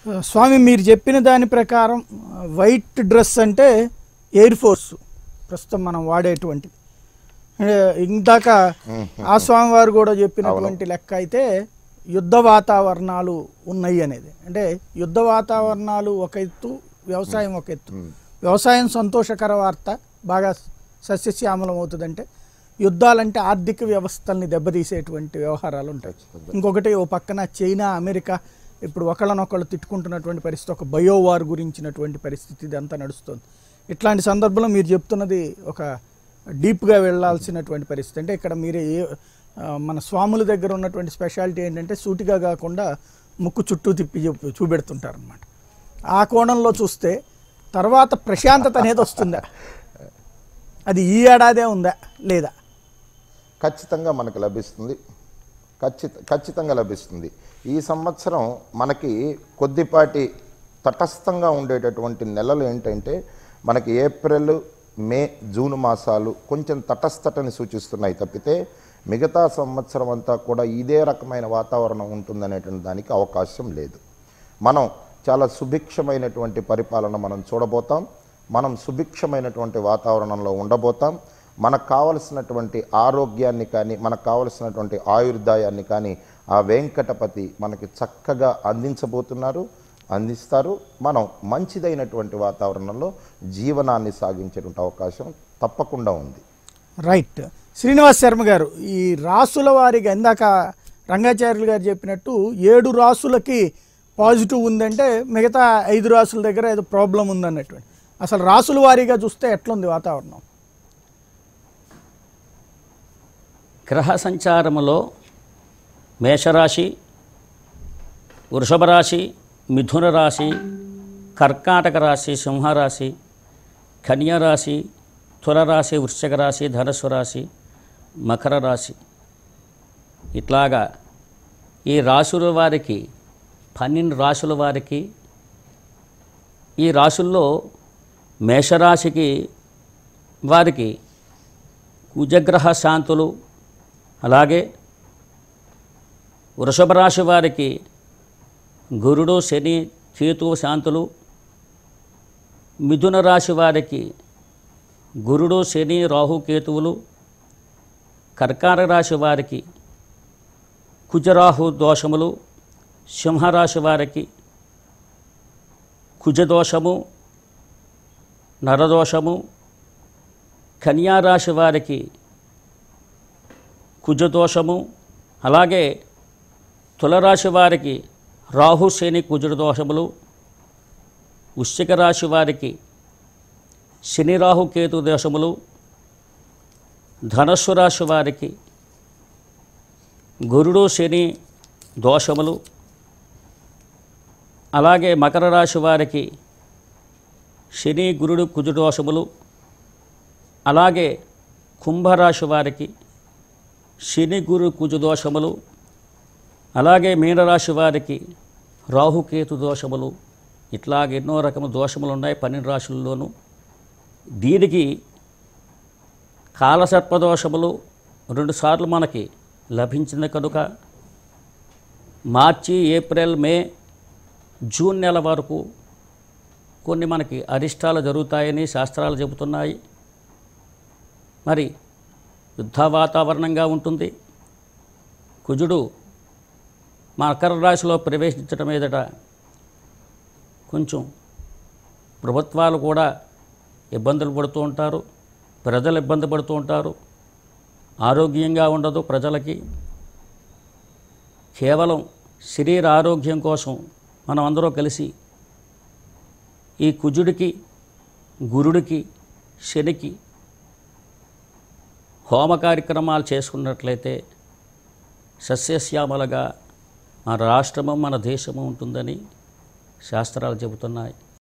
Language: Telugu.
స్వామి మీరు చెప్పిన దాని ప్రకారం ఆ, వైట్ డ్రెస్ అంటే ఎయిర్ ఫోర్స్ ప్రస్తుతం మనం వాడేటువంటిది అంటే ఇందాక ఆ స్వామివారు కూడా చెప్పినటువంటి లెక్క అయితే యుద్ధ వాతావరణాలు ఉన్నాయి అనేది అంటే యుద్ధ వాతావరణాలు ఒక ఎత్తు వ్యవసాయం ఒక ఎత్తు వ్యవసాయం సంతోషకర వార్త బాగా సస్యశ్యామలం అవుతుందంటే యుద్ధాలంటే ఆర్థిక వ్యవస్థల్ని దెబ్బతీసేటువంటి వ్యవహారాలు ఉంటాయి ఇంకొకటి ఓ పక్కన చైనా అమెరికా ఇప్పుడు ఒకళ్ళనొకళ్ళు తిట్టుకుంటున్నటువంటి పరిస్థితి ఒక బయోవార్ గురించినటువంటి పరిస్థితి ఇదంతా నడుస్తుంది ఇట్లాంటి సందర్భంలో మీరు చెప్తున్నది ఒక డీప్గా వెళ్ళాల్సినటువంటి పరిస్థితి అంటే ఇక్కడ మీరు ఏ ఆ, మన స్వాముల దగ్గర ఉన్నటువంటి స్పెషాలిటీ ఏంటంటే సూటిగా కాకుండా ముక్కు చుట్టూ తిప్పి చెప్పు చూపెడుతుంటారు అనమాట ఆ కోణంలో చూస్తే తర్వాత ప్రశాంతత అనేది వస్తుందా అది ఈ ఏడాదే ఉందా లేదా ఖచ్చితంగా మనకు లభిస్తుంది ఖచ్చిత ఖచ్చితంగా లభిస్తుంది ఈ సంవత్సరం మనకి కొద్దిపాటి తటస్థంగా ఉండేటటువంటి నెలలు ఏంటంటే మనకి ఏప్రిల్ మే జూన్ మాసాలు కొంచెం తటస్థటని సూచిస్తున్నాయి తప్పితే మిగతా సంవత్సరం అంతా కూడా ఇదే రకమైన వాతావరణం ఉంటుందనేటువంటి దానికి అవకాశం లేదు మనం చాలా సుభిక్షమైనటువంటి పరిపాలన మనం చూడబోతాం మనం సుభిక్షమైనటువంటి వాతావరణంలో ఉండబోతాం మనకు కావలసినటువంటి ఆరోగ్యాన్ని కానీ మనకు కావలసినటువంటి ఆయుర్దాయాన్ని కానీ ఆ వెంకటపతి మనకి చక్కగా అందించబోతున్నారు అందిస్తారు మనం మంచిదైనటువంటి వాతావరణంలో జీవనాన్ని సాగించేటువంటి అవకాశం తప్పకుండా ఉంది రైట్ శ్రీనివాస్ శర్మ గారు ఈ రాసుల వారికి ఇందాక రంగాచార్యులు గారు చెప్పినట్టు ఏడు రాసులకి పాజిటివ్ ఉందంటే మిగతా ఐదు రాసుల దగ్గర ఏదో ప్రాబ్లం ఉందన్నటువంటి అసలు రాసుల వారీగా చూస్తే ఎట్లుంది వాతావరణం గ్రహ సంచారములో మేషరాశి వృషభ రాశి మిథున రాశి కర్కాటక రాశి సింహరాశి కన్యా రాశి తులరాశి వృశ్చిక రాశి ధనుస్సు రాశి మకర రాశి ఇట్లాగా ఈ రాశుల వారికి పన్నెండు రాశుల వారికి ఈ రాశుల్లో మేషరాశికి వారికి కుజగ్రహ శాంతులు అలాగే వృషభ రాశి వారికి గురుడు శని కేతు శాంతులు మిథున రాశి వారికి గురుడు శని రాహు కేతువులు కర్కాటక రాశి వారికి కుజరాహు దోషములు సింహరాశి వారికి కుజదోషము నరదోషము కన్యారాశి వారికి కుజదోషము అలాగే తులరాశి వారికి రాహు శని కుజుడు దోషములు వృశ్చిక రాశి వారికి శని రాహు కేతు దోషములు ధనస్సు రాశి వారికి గురుడు శని దోషములు అలాగే మకర రాశి వారికి శని గురుడు కుజు దోషములు అలాగే కుంభరాశి వారికి శని గురు కుజు దోషములు అలాగే మీనరాశి వారికి రాహుకేతు దోషములు ఇట్లాగ ఎన్నో రకముల దోషములు ఉన్నాయి పన్నెండు రాశుల్లోనూ దీనికి కాలసర్ప దోషములు రెండుసార్లు మనకి లభించింది కనుక మార్చి ఏప్రిల్ మే జూన్ నెల వరకు కొన్ని మనకి అరిష్టాలు జరుగుతాయని శాస్త్రాలు చెబుతున్నాయి మరి యుద్ధ వాతావరణంగా ఉంటుంది కుజుడు మకర రాశిలో ప్రవేశించడం మీదట కొంచెం ప్రభుత్వాలు కూడా ఇబ్బందులు పడుతూ ఉంటారు ప్రజలు ఇబ్బంది పడుతూ ఉంటారు ఆరోగ్యంగా ఉండదు ప్రజలకి కేవలం శరీర ఆరోగ్యం కోసం మనం అందరూ కలిసి ఈ కుజుడికి గురుడికి శనికి హోమ కార్యక్రమాలు చేసుకున్నట్లయితే సస్యశ్యామలగా మన రాష్ట్రము మన దేశము ఉంటుందని శాస్త్రాలు చెబుతున్నాయి